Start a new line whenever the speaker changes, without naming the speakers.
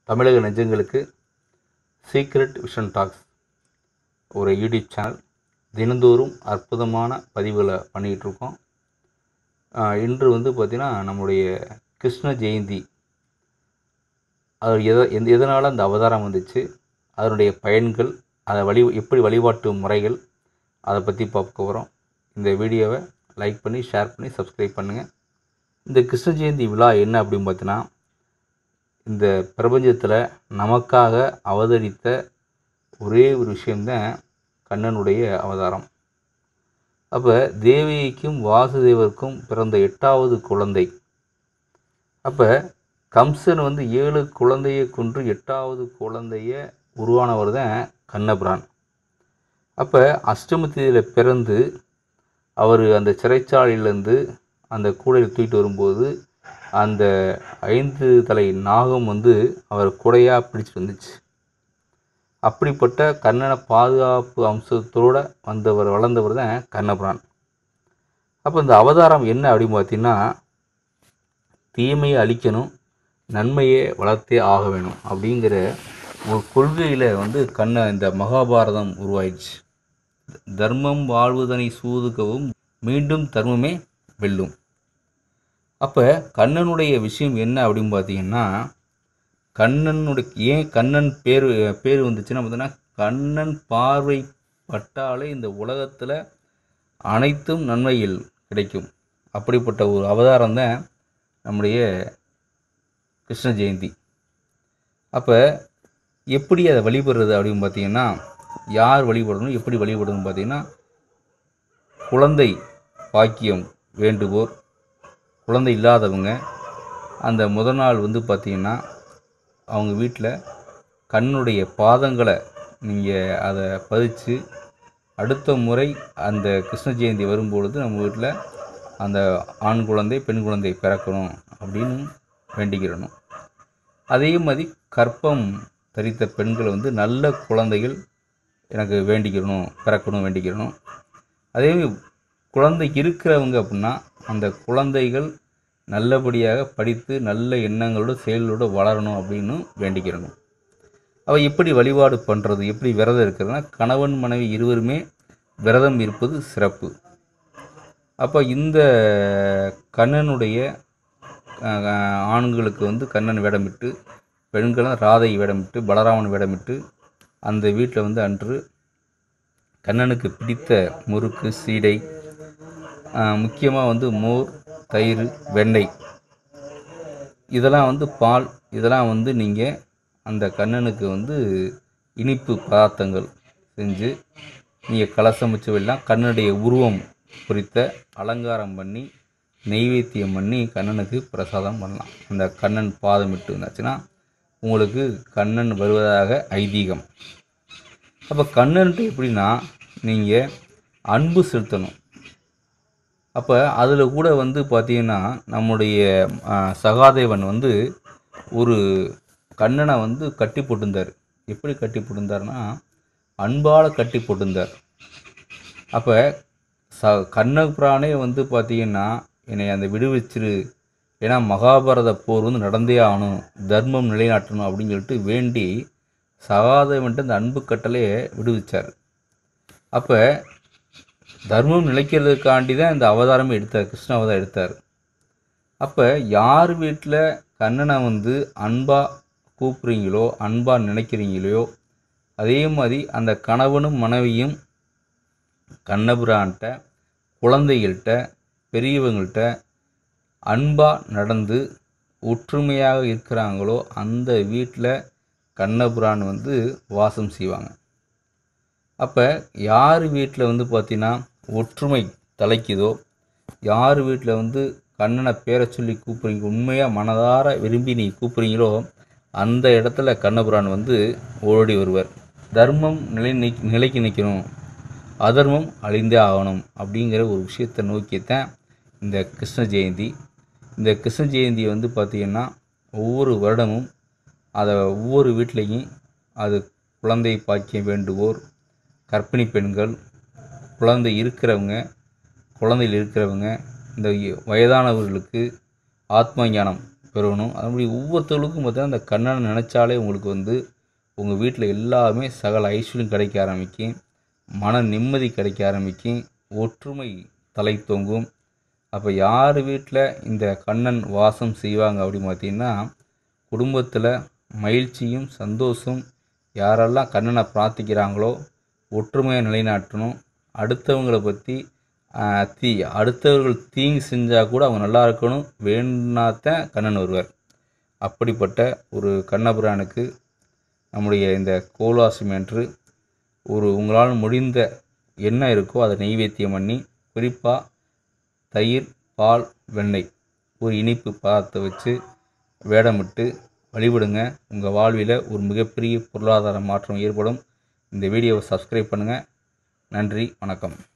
தமிழக நெஞ்சங்களுக்கு secret vision talks ஒரு யூடியூப் சேனல் தினந்தோறும் அற்புதமான பதிவுகளை பண்ணிக்கிட்டு இருக்கோம் ஆஹ் இன்று வந்து பார்த்திங்கன்னா நம்முடைய கிருஷ்ண ஜெயந்தி அது எதை எந்த எதனால் அந்த அவதாரம் வந்துச்சு அதனுடைய பயன்கள் அதை வழி எப்படி வழிபாட்டு முறைகள் அதை பற்றி பார்க்க போகிறோம் இந்த வீடியோவை லைக் பண்ணி ஷேர் பண்ணி சப்ஸ்கிரைப் பண்ணுங்கள் இந்த கிருஷ்ண ஜெயந்தி விழா என்ன அப்படின்னு பார்த்தீங்கன்னா இந்த பிரபஞ்சத்தில் நமக்காக அவதரித்த ஒரே ஒரு விஷயம்தான் கண்ணனுடைய அவதாரம் அப்போ தேவிக்கும் வாசுதேவருக்கும் பிறந்த எட்டாவது குழந்தை அப்போ கம்சன் வந்து ஏழு குழந்தையை கொன்று எட்டாவது குழந்தைய உருவானவர் தான் கண்ணபிரான் அப்போ அஷ்டமத்தியில் பிறந்து அவர் அந்த சிறைச்சாலையிலேருந்து அந்த கூடையில் தூக்கிட்டு வரும்போது அந்த ஐந்து தலை நாகம் வந்து அவர் குடையாக பிடிச்சிட்டு வந்துச்சு அப்படிப்பட்ட கண்ணனை பாதுகாப்பு அம்சத்தோடு வந்தவர் வளர்ந்தவர் தான் கண்ணபிரான் அப்போ இந்த அவதாரம் என்ன அப்படின்னு பார்த்தீங்கன்னா தீமையை அழிக்கணும் நன்மையை வளர்த்தே ஆக வேணும் அப்படிங்கிற ஒரு கொள்கையில் வந்து கண்ண இந்த மகாபாரதம் உருவாயிடுச்சு தர்மம் வாழ்வதனை சூதுக்கவும் மீண்டும் தர்மமே வெல்லும் அப்போ கண்ணனுடைய விஷயம் என்ன அப்படின்னு பார்த்தீங்கன்னா கண்ணனுடைய ஏன் கண்ணன் பேர் பேர் வந்துச்சுன்னா பார்த்தீங்கன்னா கண்ணன் பார்வை பட்டாலே இந்த உலகத்தில் அனைத்தும் நன்மையில் கிடைக்கும் அப்படிப்பட்ட ஒரு அவதாரம் தான் நம்முடைய கிருஷ்ண ஜெயந்தி அப்போ எப்படி அதை வழிபடுறது அப்படின்னு பார்த்தீங்கன்னா யார் வழிபடணும் எப்படி வழிபடணும்னு பார்த்தீங்கன்னா குழந்தை பாக்கியம் வேண்டுவோர் குழந்தை இல்லாதவங்க அந்த முதல் நாள் வந்து பார்த்திங்கன்னா அவங்க வீட்டில் கண்ணுடைய பாதங்களை நீங்கள் அதை பதிச்சு அடுத்த முறை அந்த கிருஷ்ண ஜெயந்தி வரும்பொழுது நம்ம வீட்டில் அந்த ஆண் குழந்தை பெண் குழந்தை பிறக்கணும் அப்படின்னு வேண்டிக்கிறணும் அதே மாதிரி கற்பம் தரித்த பெண்கள் வந்து நல்ல குழந்தைகள் எனக்கு வேண்டிக்கிறணும் பிறக்கணும் வேண்டிக்கிறணும் அதே மாதிரி குழந்தை இருக்கிறவங்க அப்படின்னா அந்த குழந்தைகள் நல்லபடியாக படித்து நல்ல எண்ணங்களோட செயலோடு வளரணும் அப்படின்னு வேண்டிக்கிறணும் அவ எப்படி வழிபாடு பண்ணுறது எப்படி விரதம் இருக்கிறதுனா கணவன் மனைவி இருவருமே விரதம் இருப்பது சிறப்பு அப்போ இந்த கண்ணனுடைய அஹ், ஆண்களுக்கு வந்து கண்ணன் வேடமிட்டு பெண்களும் ராதை வேடமிட்டு பலராமன் வேடமிட்டு அந்த வீட்டில் வந்து அன்று கண்ணனுக்கு பிடித்த முறுக்கு சீடை முக்கியமாக வந்து மோர் தயிர் வெண்ணெய் இதெல்லாம் வந்து பால் இதெல்லாம் வந்து நீங்கள் அந்த கண்ணனுக்கு வந்து இனிப்பு பதார்த்தங்கள் செஞ்சு நீங்கள் கலசம் வச்சு வெல்லாம் கண்ணனுடைய உருவம் குறித்த அலங்காரம் பண்ணி நெய்வேத்தியம் பண்ணி கண்ணனுக்கு பிரசாதம் பண்ணலாம் அந்த கண்ணன் பாதமிட்டு இருந்தாச்சுன்னா உங்களுக்கு கண்ணன் வருவதாக ஐதீகம் அப்போ கண்ணன்ட்டு எப்படின்னா நீங்கள் அன்பு செலுத்தணும் அப்போ அதில் கூட வந்து பார்த்தீங்கன்னா நம்முடைய ஆ, சகாதேவன் வந்து ஒரு கண்ணனை வந்து கட்டி போட்டிருந்தார் எப்படி கட்டி போட்டிருந்தாருன்னா அன்பால் கட்டி போட்டிருந்தார் அப்போ ச கண்ணபுரானே வந்து பார்த்தீங்கன்னா என்னை அந்த விடுவிச்சிரு ஏன்னா மகாபாரத போர் வந்து நடந்தே ஆகணும் தர்மம் நிலைநாட்டணும் அப்படின்னு சொல்லிட்டு வேண்டி சகாதேவன்ட்டு அந்த அன்பு கட்டளையை விடுவிச்சார் அப்போ தர்மம் நிலைக்கிறதுக்காண்டி தான் இந்த அவதாரமே எடுத்தார் கிருஷ்ண அவதாரம் எடுத்தார் அப்போ யார் வீட்டில் கண்ணனை வந்து அன்பாக கூப்பிட்றீங்களோ அன்பாக நினைக்கிறீங்களோ அதே மாதிரி அந்த கணவனும் மனைவியும் கண்ணபுரான்கிட்ட குழந்தைகள்கிட்ட பெரியவங்கள்ட்ட அன்பாக நடந்து ஒற்றுமையாக இருக்கிறாங்களோ அந்த வீட்டில் கண்ணபுரான் வந்து வாசம் செய்வாங்க அப்போ யார் வீட்டில் வந்து பார்த்தீங்கன்னா ஒற்றுமை தலைக்குதோ யார் வீட்டில் வந்து கண்ணனை பேரை சொல்லி கூப்பிட்றீங்க உண்மையாக மனதார விரும்பி நீ கூப்பிட்றீங்களோ அந்த இடத்துல கண்ணபுரான் வந்து ஓடி வருவார் தர்மம் நிலை நிக் நிலைக்கு நிற்கணும் அதர்மம் அழிந்தே ஆகணும் அப்படிங்கிற ஒரு விஷயத்தை நோக்கித்தான் இந்த கிருஷ்ண ஜெயந்தி இந்த கிருஷ்ண ஜெயந்தி வந்து பார்த்திங்கன்னா ஒவ்வொரு வருடமும் அதை ஒவ்வொரு வீட்லேயும் அது குழந்தை பாக்கியம் வேண்டுவோர் கர்ப்பிணி பெண்கள் குழந்தை இருக்கிறவங்க குழந்தையில் இருக்கிறவங்க இந்த வயதானவர்களுக்கு ஆத்ம ஞானம் பெறணும் அதுபடி ஒவ்வொருத்தவங்களுக்கும் பார்த்தீங்கன்னா அந்த கண்ணனை நினச்சாலே உங்களுக்கு வந்து உங்கள் வீட்டில் எல்லாமே சகல ஐஸ்வர்யம் கிடைக்க ஆரம்பிக்கும் மன நிம்மதி கிடைக்க ஆரம்பிக்கும் ஒற்றுமை தலை தொங்கும் அப்போ யார் வீட்டில் இந்த கண்ணன் வாசம் செய்வாங்க அப்படின்னு பார்த்தீங்கன்னா குடும்பத்தில் மகிழ்ச்சியும் சந்தோஷம் யாரெல்லாம் கண்ணனை பிரார்த்திக்கிறாங்களோ ஒற்றுமையை நிலைநாட்டணும் அடுத்தவங்களை பற்றி தீ அடுத்தவர்கள் தீங்கு செஞ்சால் கூட அவங்க நல்லா இருக்கணும் வேணாத்தான் கண்ணன் வருவார் அப்படிப்பட்ட ஒரு கண்ணபுரானுக்கு நம்முடைய இந்த கோலாசி என்று ஒரு உங்களால் முடிந்த என்ன இருக்கோ அதை நெய்வேத்தியம் பண்ணி குறிப்பாக தயிர் பால் வெண்ணெய் ஒரு இனிப்பு பதார்த்தத்தை வச்சு வேடமிட்டு வழிபடுங்க உங்கள் வாழ்வில் ஒரு மிகப்பெரிய பொருளாதார மாற்றம் ஏற்படும் இந்த வீடியோவை சப்ஸ்கிரைப் பண்ணுங்கள் நன்றி வணக்கம்